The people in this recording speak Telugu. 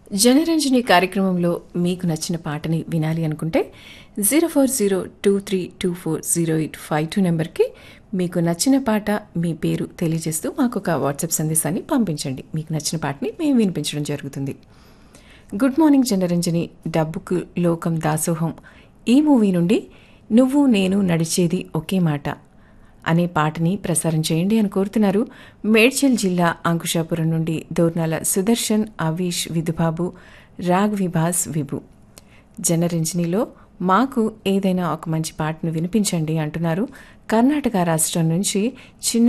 జనరంజని కార్యక్రమంలో మీకు నచ్చిన పాటని వినాలి అనుకుంటే zero four zero two three two four zero eight five two నెంబర్కి మీకు నచ్చిన పాట మీ పేరు తెలియజేస్తూ మాకు ఒక వాట్సాప్ సందేశాన్ని పంపించండి మీకు నచ్చిన పాటని మేము వినిపించడం జరుగుతుంది గుడ్ మార్నింగ్ జనరంజని డబ్బుకు లోకం దాసోహం ఈ మూవీ నుండి నువ్వు నేను నడిచేది ఒకే మాట అనే పాటని ప్రసారం చేయండి అని కోరుతున్నారు మేడ్చల్ జిల్లా అంకుశాపురం నుండి దోర్నాల సుదర్శన్ అవీష్ విధుబాబు రాగ్ విభాస్ విభు జనరంజనిలో మాకు ఏదైనా ఒక మంచి పాటను వినిపించండి అంటున్నారు కర్ణాటక రాష్ట్రం నుంచి చిన్న